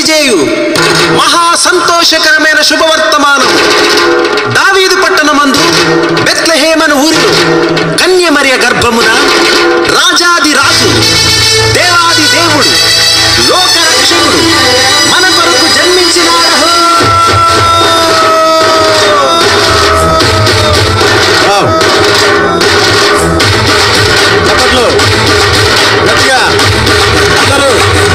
తెలియజేయు మహా సంతోషకరమైన శుభవర్తమానం దావీదు పట్టణమందు బెత్లహేమను ఊరిలో కన్యమరియ గర్భమున రాజాది రాజు దేవాది దేవుడు లోకరక్షకుడు మన కొరకు జన్మించినాడు చప్పట్లు గట్టిగా అందరూ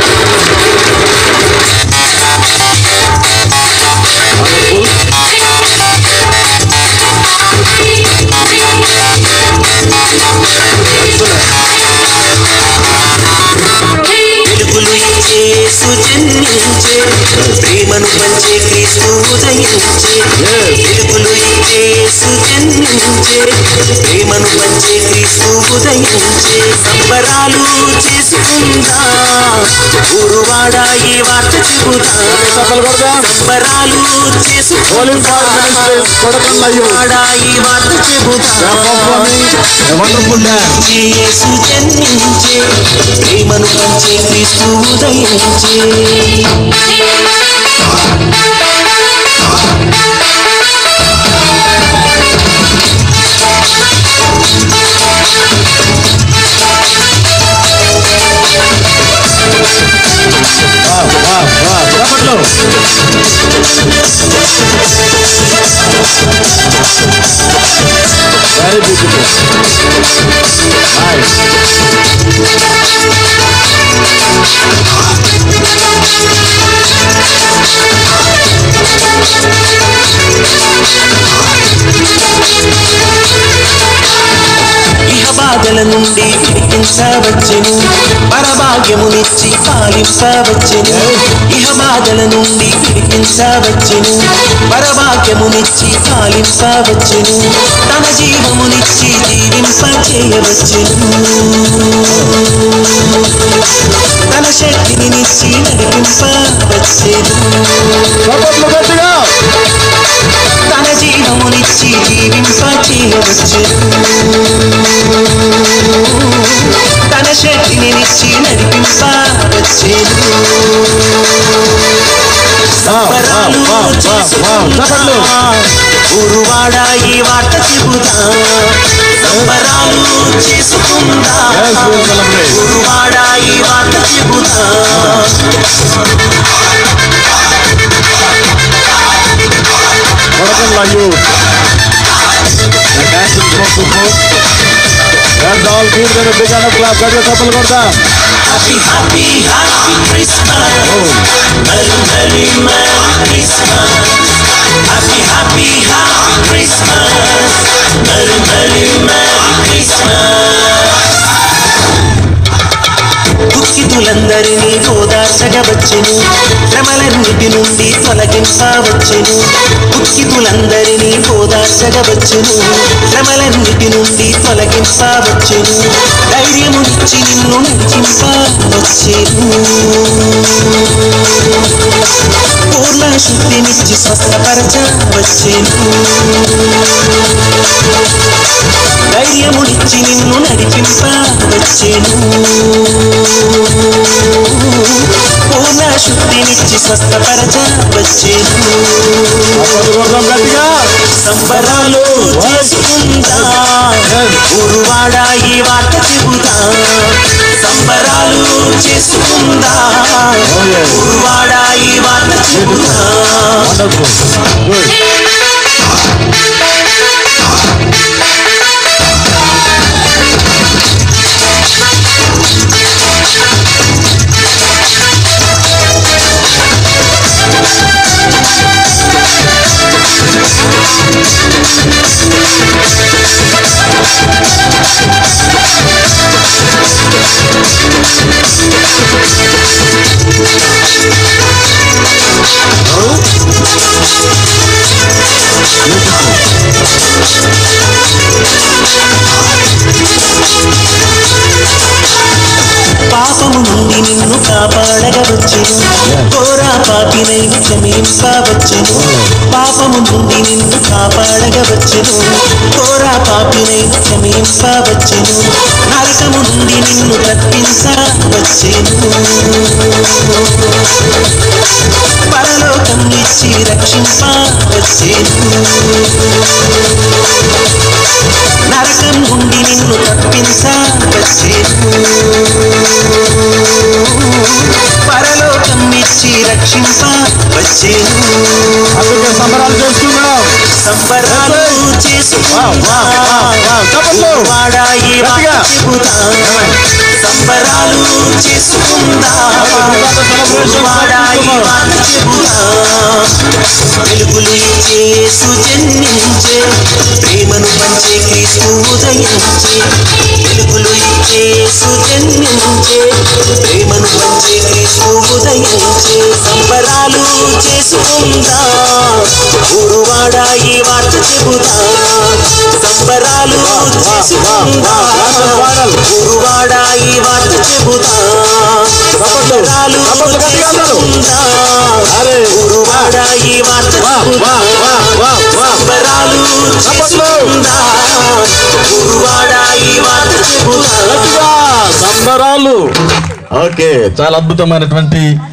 వెలుగులు ఇచ్చే సుజన్మించే ప్రేమను పంచే క్రీస్తు ఉదయించే వెలుగులు ఇచ్చే సుజన్మించే ప్రేమను పంచే క్రీస్తు ఉదయించే సంబరాలు చేసుకుందా ఊరువాడ ఈ వార్త చెబుదా చప్పలు కొడదాం సంబరాలు పోలింగ్ పాయింట్ మినిస్ట్రీస్ కొడకండి అయ్యో చేసుకుందా ఈ వార్త చెబుదా వండర్ఫుల్ డాన్స్ యేసు జన్మించే ప్రేమను పంచే క్రీస్తు ఉదయించే చప్పట్లు వెరీ బ్యూటిఫుల్ నైస్ ఇహ బాధల నుండి విడిపించవచ్చెను పరభాగ్యమునిచ్చి పాలించవచ్చెను ఇహ బాధల నుండి విడిపించవచ్చెను పరభాగ్యమునిచ్చి పాలించవచ్చెను తన జీవమునిచ్చి జీవింపచేయవచ్చెను తన శక్తిని నిచ్చి నడిపింపవచ్చెను చప్పట్లు గట్టిగా తన జీవమునిచ్చి జీవింపచేయవచ్చెను తన శక్తిని నిచ్చి నడిపింపవచ్చెను సంబరాలు చేసుకుందా ఊరువాడ ఈ వార్త చెబుదా సంబరాలు చేసుకుందా Yes, we'll celebrate. ఊరువాడ ఈ వార్త చెబుదా కొడకండి అయ్యో dance super Let's all give them a big hand of clap. గట్టిగా చప్పట్లు కొడదాం Happy, happy, happy Christmas. Merry, merry, merry Christmas. Happy, happy, happy Christmas. Merry, merry, merry Christmas. దుఃఖితులందరినీ ఓదార్చగవచ్చెను శ్రమలన్నిటి నుండి తొలగింపవచ్చెను దుఃఖితులందరినీ ఓదార్చగవచ్చెను శ్రమలన్నిటి నుండి తొలగింపవచ్చెను ధైర్యమునిచ్చి నిన్ను నడిపింపవచ్చెను పూర్ణ శుద్ధినిచ్చి స్వస్థపరచవచ్చెను ధైర్యమునిచ్చి నిన్ను నడిపింపవచ్చెను పూర్ణ శుద్ధినిచ్చి స్వస్థపరచవచ్చెను చప్పట్లు కొడదాం గట్టిగా సంబరాలు చేసుకుందా ఊరువాడ ఈ వార్త చెబుదా సంబరాలు చేసుకుందా ఊరువాడ ఈ వార్త చెబుదా వండర్ఫుల్ గుడ్ పాపము నుండి నిన్ను కాపాడగవచ్చెను ఘోరా పాపినైన క్షమింపవచ్చెను పాపము నుండి నిన్ను కాపాడగవచ్చెను ఘోరా పాపినైన క్షమింపవచ్చెను నరకము నుండి నిన్ను తప్పించవచ్చెను వచ్చేను నరకం నుండి నిన్ను తప్పించ వచ్చేను పరలోకం ఇచ్చి రక్షింప వచ్చేను అందుకే సంబరాలు చేసుకుందాం సంబరాలు చేసుకుందా వాడా ఈ మాట చెబుతా సంబరాలు చేసుకుందా వాడా ఈ మాట చెబుతా వెలుగులు ఇచ్చే యేసు జన్మించే ప్రేమను పంచే క్రీస్తు ఉదయించే వెలుగులు ఇచ్చే యేసు జన్మించే ప్రేమను పంచే క్రీస్తు ఉదయించే సంబరాలు చేసుకుందా ఊరువాడా ఈ వార్త చెబుతా సంబరాలు చేసుకుందా ఊరువాడా ఈ వార్త చెబుతా సంబరాలు చేసుకుందా ఊరువాడా ఈ వార్త చెబుతా సంబరాలు చేసుకుందా ఊరువాడా ఈ వార్త చెబుతా సంబరాలు ఓకే చాలా అద్భుతమైనటువంటి